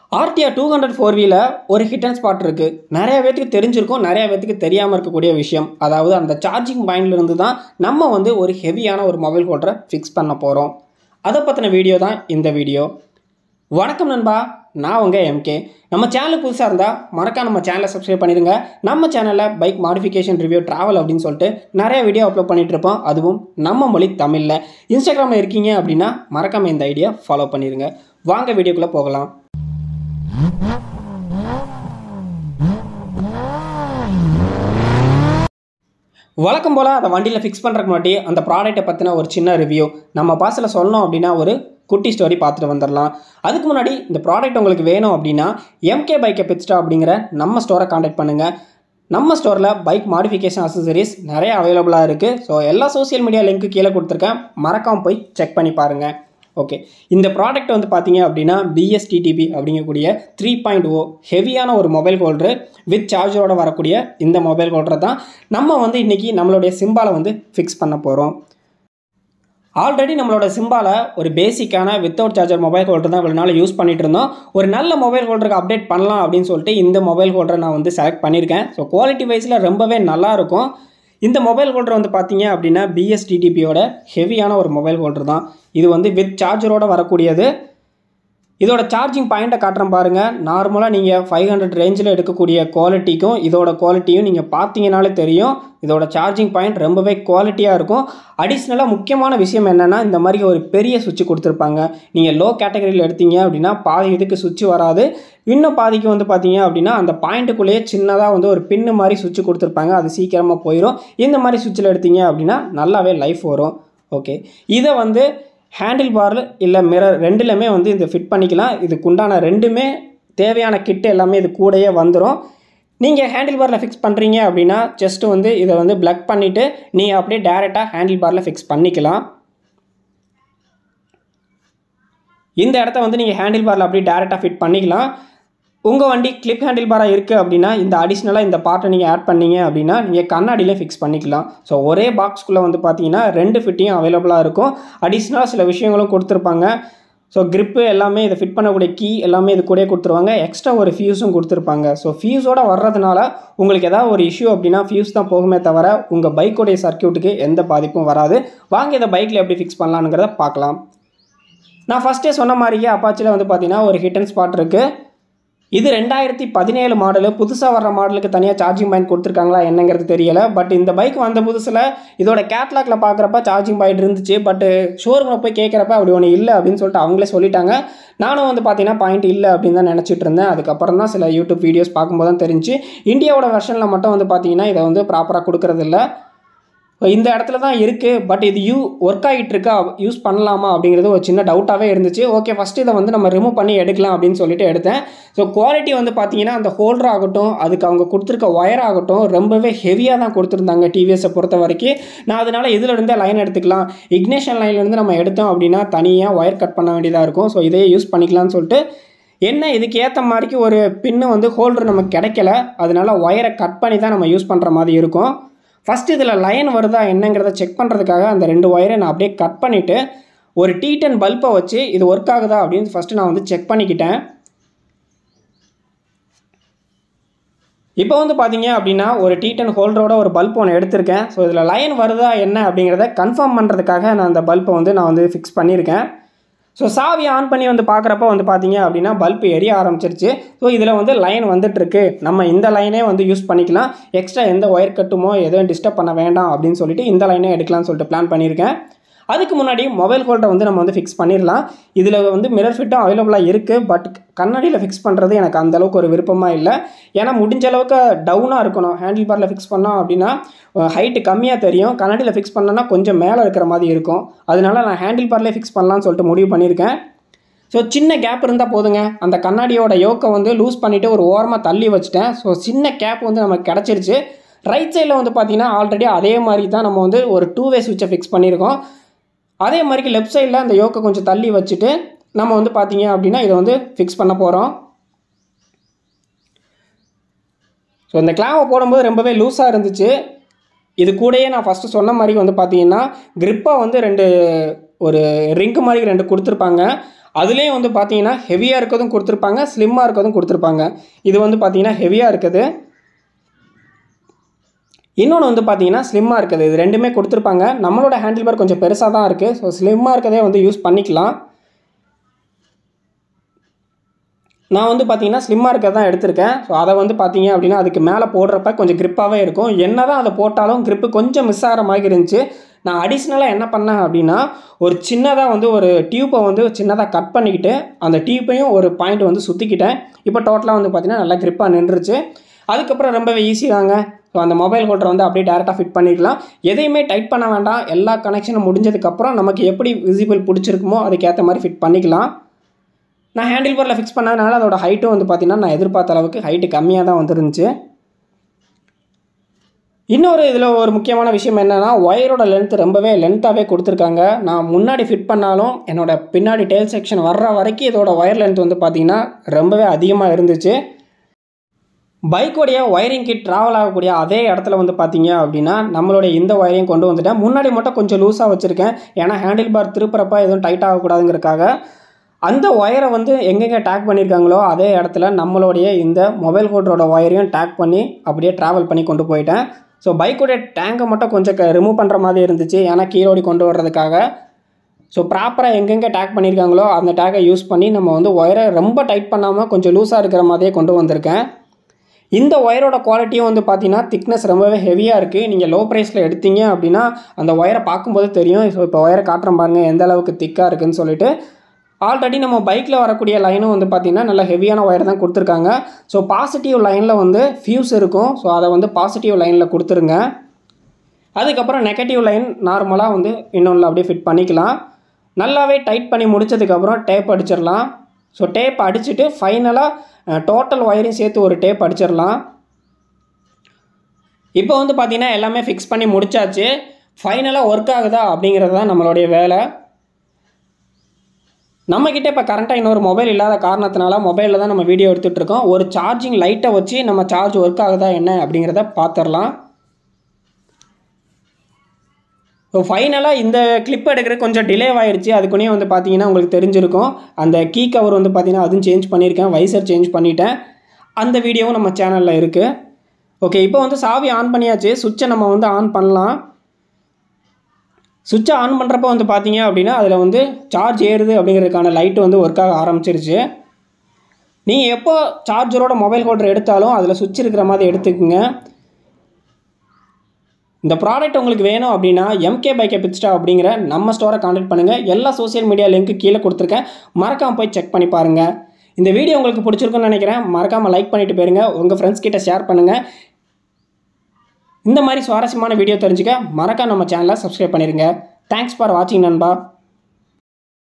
RTR two hundred four வீல ஒரு hit and spot இருக்குது நிறைய பேத்துக்கு தெரிஞ்சிருக்கும் நிறைய பேத்துக்கு தெரியாமல் இருக்கக்கூடிய விஷயம் அதாவது அந்த சார்ஜிங் பாயிண்ட்லேருந்து தான் நம்ம வந்து ஒரு ஹெவியான ஒரு மொபைல் ஹோல்டரை ஃபிக்ஸ் பண்ண போகிறோம் அதை பற்றின வீடியோ தான் இந்த வீடியோ வணக்கம் நண்பா நான் உங்கள் எம்கே நம்ம சேனலுக்கு புதுசாக இருந்தால் மறக்காம நம்ம சேனலை சப்ஸ்கிரைப் பண்ணிடுங்க நம்ம சேனலில் பைக் மாடிஃபிகேஷன் ரிவ்யூ ட்ராவல் அப்படின்னு சொல்லிட்டு நிறைய வீடியோ அப்லோட் பண்ணிட்டு இருப்போம் அதுவும் நம்ம மொழி தமிழில் இன்ஸ்டாகிராமில் இருக்கீங்க அப்படின்னா மறக்காம இந்த ஐடியா ஃபாலோ பண்ணிடுங்க வாங்க வீடியோக்குள்ளே போகலாம் வழக்கம் போல் அதை வண்டியில் ஃபிக்ஸ் பண்ணுறதுக்கு முன்னாடி அந்த ப்ராடக்ட்டை பற்றின ஒரு சின்ன ரிவ்யூ நம்ம பாஸில் சொல்லணும் அப்படின்னா ஒரு குட்டி ஸ்டோரி பார்த்துட்டு வந்துடலாம் அதுக்கு முன்னாடி இந்த ப்ராடக்ட் உங்களுக்கு வேணும் அப்படின்னா எம்கே பைக்கை பிட்ஸ்டா அப்படிங்கிற நம்ம ஸ்டோரை காண்டாக்ட் பண்ணுங்கள் நம்ம ஸ்டோரில் பைக் மாடிஃபிகேஷன் அசசரிஸ் நிறைய அவைலபிளாக இருக்குது ஸோ எல்லா சோஷியல் மீடியா லிங்க்கு கீழே கொடுத்துருக்கேன் மறக்காமல் போய் செக் பண்ணி பாருங்கள் ஓகே இந்த ப்ராடக்ட் வந்து பார்த்தீங்க அப்படின்னா பிஎஸ்டிடிபி அப்படிங்கக்கூடிய த்ரீ பாயிண்ட் ஓ ஹெவியான ஒரு மொபைல் ஹோல்டரு வித் சார்ஜரோட வரக்கூடிய இந்த மொபைல் ஹோல்டரை தான் நம்ம வந்து இன்றைக்கி நம்மளுடைய சிம்பாலை வந்து ஃபிக்ஸ் பண்ண போகிறோம் ஆல்ரெடி நம்மளோட சிம்பாலை ஒரு பேசிக்கான வித்தவுட் சார்ஜர் மொபைல் ஹோல்டர் தான் இவ்வளோ நாள் யூஸ் பண்ணிட்டு இருந்தோம் ஒரு நல்ல மொபைல் ஹோல்டருக்கு அப்டேட் பண்ணலாம் அப்படின்னு சொல்லிட்டு இந்த மொபைல் ஹோல்டரை நான் வந்து செலக்ட் பண்ணியிருக்கேன் ஸோ குவாலிட்டி வைஸில் ரொம்பவே நல்லா இருக்கும் இந்த மொபைல் ஹோல்டர் வந்து பார்த்தீங்க அப்படின்னா பிஎஸ்டிடிபியோட ஹெவியான ஒரு மொபைல் ஹோல்டர் தான் இது வந்து வித் சார்ஜரோட வரக்கூடியது இதோட சார்ஜிங் பாயிண்ட்டை காட்டுறேன் பாருங்கள் நார்மலாக நீங்கள் ஃபைவ் ஹண்ட்ரட் ரேஞ்சில் எடுக்கக்கூடிய குவாலிட்டிக்கும் இதோட குவாலிட்டியும் நீங்கள் பார்த்தீங்கனாலே தெரியும் இதோட சார்ஜிங் பாயிண்ட் ரொம்பவே குவாலிட்டியாக இருக்கும் அடிஷ்னலாக முக்கியமான விஷயம் என்னென்னா இந்த மாதிரி ஒரு பெரிய சுவிட்ச் கொடுத்துருப்பாங்க நீங்கள் லோ கேட்டகரியில் எடுத்தீங்க அப்படின்னா பாதி இதுக்கு சுவிட்ச் வராது இன்னும் பாதிக்கு வந்து பார்த்தீங்க அப்படின்னா அந்த பாயிண்ட்டுக்குள்ளேயே சின்னதாக வந்து ஒரு பின்னு மாதிரி சுவிட்ச் கொடுத்துருப்பாங்க அது சீக்கிரமாக போயிடும் இந்த மாதிரி சுவிட்சில் எடுத்தீங்க அப்படின்னா நல்லாவே லைஃப் வரும் ஓகே இதை வந்து ஹேண்டில் பார் இல்லை மிரர் ரெண்டுலையுமே வந்து இது ஃபிட் பண்ணிக்கலாம் இதுக்கு உண்டான ரெண்டுமே தேவையான கிட்டு எல்லாமே இது கூடயே வந்துடும் நீங்கள் ஹேண்டில் பாரில் ஃபிக்ஸ் பண்ணுறீங்க அப்படின்னா ஜஸ்ட்டு வந்து இதை வந்து ப்ளக் பண்ணிவிட்டு நீங்கள் அப்படியே டேரெக்டாக ஹேண்டில் பாரில் ஃபிக்ஸ் பண்ணிக்கலாம் இந்த இடத்த வந்து நீங்கள் ஹேண்டில் பாரில் அப்படியே டேரெக்டாக ஃபிட் பண்ணிக்கலாம் உங்கள் வண்டி கிளிப் ஹேண்டில் பாராக இருக்குது அப்படின்னா இந்த அடிஷ்னலாக இந்த பார்ட்டை நீங்கள் ஆட் பண்ணீங்க அப்படின்னா நீங்கள் கண்ணாடியிலே ஃபிக்ஸ் பண்ணிக்கலாம் ஸோ ஒரே பாக்ஸ்க்குள்ளே வந்து பார்த்தீங்கன்னா ரெண்டு ஃபிட்டியும் அவைலபிளாக இருக்கும் அடிஷ்னலாக சில விஷயங்களும் கொடுத்துருப்பாங்க ஸோ grip எல்லாமே இதை ஃபிட் பண்ணக்கூடிய கீ எல்லாமே இது கூடயே கொடுத்துருவாங்க எக்ஸ்ட்ரா ஒரு ஃபியூஸும் கொடுத்துருப்பாங்க ஸோ ஃபியூஸோட வர்றதுனால உங்களுக்கு ஏதாவது ஒரு இஷ்யூ அப்படின்னா ஃபியூஸ் தான் போகுமே தவிர உங்கள் பைக்கோடைய சர்க்கியூட்டுக்கு எந்த பாதிப்பும் வராது வாங்க இதை பைக்கில் எப்படி ஃபிக்ஸ் பண்ணலாங்கிறத பார்க்கலாம் நான் ஃபஸ்ட்டே சொன்ன மாதிரியே அப்பாச்சியில் வந்து பார்த்தீங்கன்னா ஒரு ஹிட் அண்ட் ஸ்பாட் இருக்குது இது ரெண்டாயிரத்தி பதினேழு மாடலு புதுசாக வர்ற மாடலுக்கு தனியாக சார்ஜிங் பாயிண்ட் கொடுத்துருக்காங்களா என்னங்கிறது தெரியல பட் இந்த பைக் வந்த புதுசில் இதோட கேட்லாக்ல பார்க்குறப்ப சார்ஜிங் பாயிண்ட் இருந்துச்சு பட் ஷோரூமில் போய் கேட்குறப்ப அப்படி ஒன்று இல்லை அப்படின்னு சொல்லிட்டு அவங்களே சொல்லிட்டாங்க நானும் வந்து பார்த்தீங்கன்னா பாயிண்ட் இல்லை அப்படின்னு தான் நினச்சிட்டு இருந்தேன் அதுக்கப்புறம் தான் சில யூடியூப் வீடியோஸ் பார்க்கும்போது தான் தெரிஞ்சு இந்தியாவோட வெர்ஷனில் மட்டும் வந்து பார்த்தீங்கன்னா இதை வந்து ப்ராப்பராக கொடுக்கறதில்ல இந்த இடத்துல தான் இருக்குது பட் இது யூ ஒர்க் ஆகிட்டு இருக்கா யூஸ் பண்ணலாமா அப்படிங்கிறது ஒரு சின்ன டவுட்டாகவே இருந்துச்சு ஓகே ஃபஸ்ட்டு இதை வந்து நம்ம ரிமூவ் பண்ணி எடுக்கலாம் அப்படின்னு சொல்லிட்டு எடுத்தேன் ஸோ குவாலிட்டி வந்து பார்த்தீங்கன்னா அந்த ஹோல்டர் ஆகட்டும் அதுக்கு அவங்க கொடுத்துருக்க ஒயர் ஆகட்டும் ரொம்பவே ஹெவியாக தான் கொடுத்துருந்தாங்க டிவிஎஸை பொறுத்த வரைக்கும் நான் அதனால் இதில் இருந்தே லைன் எடுத்துக்கலாம் இக்னேஷன் லைன்லேருந்து நம்ம எடுத்தோம் அப்படின்னா தனியாக ஒயர் கட் பண்ண வேண்டியதாக இருக்கும் ஸோ இதையே யூஸ் பண்ணிக்கலாம்னு சொல்லிட்டு என்ன இதுக்கு ஏற்ற மாதிரிக்கு ஒரு பின்னு வந்து ஹோல்டர் நமக்கு கிடைக்கல அதனால ஒயரை கட் பண்ணி தான் நம்ம யூஸ் பண்ணுற மாதிரி இருக்கும் ஃபஸ்ட்டு இதில் லைன் வருதா என்னங்கிறத செக் பண்ணுறதுக்காக அந்த ரெண்டு ஒயரை நான் அப்படியே கட் பண்ணிவிட்டு ஒரு டி டென் பல்பை வச்சு இது ஒர்க் ஆகுதா அப்படின்னு ஃபஸ்ட்டு நான் வந்து செக் பண்ணிக்கிட்டேன் இப்போ வந்து பார்த்தீங்க அப்படின்னா ஒரு டி டென் ஹோல்டரோட ஒரு பல்ப் ஒன்று எடுத்திருக்கேன் ஸோ இதில் லைன் வருதா என்ன அப்படிங்கிறத கன்ஃபார்ம் பண்ணுறதுக்காக நான் அந்த பல்பை வந்து நான் வந்து ஃபிக்ஸ் பண்ணியிருக்கேன் ஸோ சாவி ஆன் பண்ணி வந்து பார்க்குறப்ப வந்து பார்த்தீங்க அப்படின்னா பல்ப் எரிய ஆரம்பிச்சிருச்சு ஸோ இதில் வந்து லைன் வந்துட்டுருக்கு நம்ம இந்த லைனே வந்து யூஸ் பண்ணிக்கலாம் எக்ஸ்ட்ரா எந்த ஒயர் கட்டுமோ எதுவும் டிஸ்டர்ப் பண்ண வேண்டாம் அப்படின்னு சொல்லிட்டு இந்த லைனே எடுக்கலாம்னு சொல்லிட்டு பிளான் பண்ணியிருக்கேன் அதுக்கு முன்னாடி மொபைல் ஹோல்டரை வந்து நம்ம வந்து ஃபிக்ஸ் பண்ணிடலாம் இதில் வந்து மிரர் ஃபிட்டும் அவைலபிளாக இருக்குது பட் கண்ணாடியில் ஃபிக்ஸ் பண்ணுறது எனக்கு அந்த அளவுக்கு ஒரு விருப்பமாக இல்லை ஏன்னா முடிஞ்ச அளவுக்கு டவுனாக இருக்கணும் ஹேண்டில் பாரில் ஃபிக்ஸ் பண்ணோம் அப்படின்னா ஹைட்டு கம்மியாக தெரியும் கண்ணாடியில் ஃபிக்ஸ் பண்ணோன்னா கொஞ்சம் மேலே இருக்கிற மாதிரி இருக்கும் அதனால நான் ஹேண்டில் பார்லேயே ஃபிக்ஸ் பண்ணலாம்னு சொல்லிட்டு முடிவு பண்ணியிருக்கேன் ஸோ சின்ன கேப் இருந்தால் போதுங்க அந்த கண்ணாடியோட யோக்கை வந்து லூஸ் பண்ணிவிட்டு ஒரு ஓரமாக தள்ளி வச்சுட்டேன் ஸோ சின்ன கேப் வந்து நமக்கு கிடச்சிருச்சு ரைட் சைடில் வந்து பார்த்திங்கன்னா ஆல்ரெடி அதே மாதிரி தான் நம்ம வந்து ஒரு டூ வே சுவிட்சை ஃபிக்ஸ் பண்ணியிருக்கோம் அதே மாதிரி லெஃப்ட் சைடில் அந்த யோக்கை கொஞ்சம் தள்ளி வச்சுட்டு நம்ம வந்து பார்த்தீங்க அப்படின்னா இதை வந்து ஃபிக்ஸ் பண்ண போகிறோம் ஸோ இந்த கிளாவை போடும்போது ரொம்பவே லூஸாக இருந்துச்சு இது கூடயே நான் ஃபஸ்ட்டு சொன்ன மாதிரி வந்து பார்த்தீங்கன்னா grip-ஆ வந்து ரெண்டு ஒரு ரிங்கு மாதிரி ரெண்டு கொடுத்துருப்பாங்க அதுலேயும் வந்து பார்த்தீங்கன்னா ஹெவியாக இருக்கிறதும் கொடுத்துருப்பாங்க ஸ்லிம்மாக இருக்கிறதும் கொடுத்துருப்பாங்க இது வந்து பார்த்தீங்கன்னா ஹெவியாக இருக்குது இன்னொன்று வந்து பார்த்தீங்கன்னா ஸ்லிம்மாக இருக்குது இது ரெண்டுமே கொடுத்துருப்பாங்க நம்மளோட ஹேண்டில் பார் கொஞ்சம் பெருசாக தான் இருக்குது ஸோ ஸ்லிம்மாக இருக்கதே வந்து யூஸ் பண்ணிக்கலாம் நான் வந்து பார்த்தீங்கன்னா ஸ்லிம்மாக இருக்க தான் எடுத்திருக்கேன் ஸோ அதை வந்து பார்த்தீங்க அப்படின்னா அதுக்கு மேலே போடுறப்ப கொஞ்சம் grip-ஆவே இருக்கும் என்ன தான் அதை போட்டாலும் grip கொஞ்சம் மிஸ் ஆகிற மாதிரி இருந்துச்சு நான் அடிஷ்னலாக என்ன பண்ணேன் அப்படின்னா ஒரு சின்னதாக வந்து ஒரு டியூப்பை வந்து சின்னதாக கட் பண்ணிக்கிட்டு அந்த டியூப்பையும் ஒரு பாயிண்ட் வந்து சுற்றிக்கிட்டேன் இப்போ டோட்டலாக வந்து பார்த்தீங்கன்னா நல்லா grip-ஆ நின்றுச்சு அதுக்கப்புறம் ரொம்பவே ஈஸி தாங்க ஸோ அந்த மொபைல் ஹோல்டர் வந்து அப்படியே டேரெக்டாக ஃபிட் பண்ணிக்கலாம் எதையுமே டைட் பண்ண வேண்டாம் எல்லா கனெக்ஷனும் முடிஞ்சதுக்கப்புறம் நமக்கு எப்படி விசிபிள் பிடிச்சிருக்குமோ அதுக்கேற்ற மாதிரி ஃபிட் பண்ணிக்கலாம் நான் ஹேண்டில் பாரில் ஃபிக்ஸ் பண்ணதுனால அதோட ஹைட்டும் வந்து பார்த்தீங்கன்னா நான் எதிர்பார்த்த அளவுக்கு ஹைட்டு கம்மியாக தான் வந்துருந்துச்சு இன்னொரு இதில் ஒரு முக்கியமான விஷயம் என்னென்னா ஒயரோட லென்த் ரொம்பவே லென்த்தாகவே கொடுத்துருக்காங்க நான் முன்னாடி ஃபிட் பண்ணாலும் என்னோட பின்னாடி டெயில் செக்ஷன் வர்ற வரைக்கும் இதோட ஒயர் லென்த் வந்து பார்த்திங்கன்னா ரொம்பவே அதிகமாக இருந்துச்சு பைக்கோடைய ஒயரிங் கிட் ட்ராவல் ஆகக்கூடிய அதே இடத்துல வந்து பார்த்தீங்க அப்படின்னா நம்மளுடைய இந்த ஒயரையும் கொண்டு வந்துட்டேன் முன்னாடி மட்டும் கொஞ்சம் லூஸாக வச்சுருக்கேன் ஏன்னா ஹேண்டில் பார் திருப்புறப்ப எதுவும் டைட் ஆகக்கூடாதுங்கிறதுக்காக அந்த ஒயரை வந்து எங்கெங்கே டேக் பண்ணியிருக்காங்களோ அதே இடத்துல நம்மளுடைய இந்த மொபைல் ஹோல்டரோட ஒயரையும் டேக் பண்ணி அப்படியே ட்ராவல் பண்ணி கொண்டு போயிட்டேன் ஸோ பைக்கோடைய டேங்கை மட்டும் கொஞ்சம் ரிமூவ் பண்ணுற மாதிரி இருந்துச்சு ஏன்னா கீழோடி கொண்டு வர்றதுக்காக ஸோ ப்ராப்பராக எங்கெங்கே டேக் பண்ணியிருக்காங்களோ அந்த டேக்கை யூஸ் பண்ணி நம்ம வந்து ஒயரை ரொம்ப டைட் பண்ணாமல் கொஞ்சம் லூஸாக இருக்கிற மாதிரியே கொண்டு வந்திருக்கேன் இந்த ஒயரோட குவாலிட்டியும் வந்து பார்த்தீங்கன்னா திக்னஸ் ரொம்பவே ஹெவியாக இருக்குது நீங்கள் லோ ப்ரைஸில் எடுத்தீங்க அப்படின்னா அந்த ஒயரை பார்க்கும்போது தெரியும் ஸோ இப்போ ஒயரை காட்டுறேன் பாருங்கள் எந்த அளவுக்கு திக்காக இருக்குன்னு சொல்லிட்டு ஆல்ரெடி நம்ம பைக்கில் வரக்கூடிய லைனும் வந்து பார்த்திங்கன்னா நல்ல ஹெவியான ஒயர் தான் கொடுத்துருக்காங்க ஸோ பாசிட்டிவ் லைனில் வந்து ஃபியூஸ் இருக்கும் ஸோ அதை வந்து பாசிட்டிவ் லைனில் கொடுத்துருங்க அதுக்கப்புறம் நெகட்டிவ் லைன் நார்மலாக வந்து இன்னொன்று அப்படியே ஃபிட் பண்ணிக்கலாம் நல்லாவே டைட் பண்ணி முடிச்சதுக்கப்புறம் டேப் அடிச்சிடலாம் ஸோ டேப் அடிச்சுட்டு ஃபைனலாக டோட்டல் ஒயரையும் சேர்த்து ஒரு டேப் அடிச்சிடலாம் இப்போ வந்து பார்த்திங்கன்னா எல்லாமே ஃபிக்ஸ் பண்ணி முடிச்சாச்சு ஃபைனலாக ஒர்க் ஆகுதா அப்படிங்கிறது தான் நம்மளுடைய வேலை நம்மக்கிட்ட இப்போ கரண்ட்டாக இன்னொரு மொபைல் இல்லாத காரணத்தினால மொபைலில் தான் நம்ம வீடியோ எடுத்துகிட்டு இருக்கோம் ஒரு சார்ஜிங் லைட்டை வச்சு நம்ம சார்ஜ் ஒர்க் ஆகுதா என்ன அப்படிங்கிறத பார்த்துடலாம் ஸோ ஃபைனலாக இந்த கிளிப் எடுக்கிறது கொஞ்சம் டிலே ஆயிடுச்சு அதுக்குன்னே வந்து பார்த்தீங்கன்னா உங்களுக்கு தெரிஞ்சிருக்கும் அந்த கீ கவர் வந்து பார்த்தீங்கன்னா அதுவும் சேஞ்ச் பண்ணியிருக்கேன் வைசர் சேஞ்ச் பண்ணிட்டேன் அந்த வீடியோவும் நம்ம சேனலில் இருக்குது ஓகே இப்போ வந்து சாவி ஆன் பண்ணியாச்சு சுவிட்சை நம்ம வந்து ஆன் பண்ணலாம் சுவிட்சை ஆன் பண்ணுறப்ப வந்து பார்த்தீங்க அப்படின்னா அதில் வந்து சார்ஜ் ஏறுது அப்படிங்கிறதுக்கான லைட்டு வந்து ஒர்க் ஆக ஆரம்பிச்சிருச்சு நீங்கள் எப்போ சார்ஜரோட மொபைல் ஹோல்டர் எடுத்தாலும் அதில் சுவிட்ச் இருக்கிற மாதிரி எடுத்துக்கோங்க இந்த ப்ராடக்ட் உங்களுக்கு வேணும் அப்படின்னா எம்கே பைக்கை பிட்ஸ்டா அப்படிங்கிற நம்ம ஸ்டோரை காண்டாக்ட் பண்ணுங்கள் எல்லா சோஷியல் மீடியா லிங்க்கு கீழே கொடுத்துருக்கேன் மறக்காமல் போய் செக் பண்ணி பாருங்கள் இந்த வீடியோ உங்களுக்கு பிடிச்சிருக்குன்னு நினைக்கிறேன் மறக்காமல் லைக் பண்ணிட்டு போயிருங்க உங்கள் ஃப்ரெண்ட்ஸ் கிட்ட ஷேர் பண்ணுங்கள் இந்த மாதிரி சுவாரஸ்யமான வீடியோ தெரிஞ்சுக்க மறக்காம நம்ம சேனலை சப்ஸ்கிரைப் பண்ணிடுங்க தேங்க்ஸ் ஃபார் வாட்சிங் நண்பா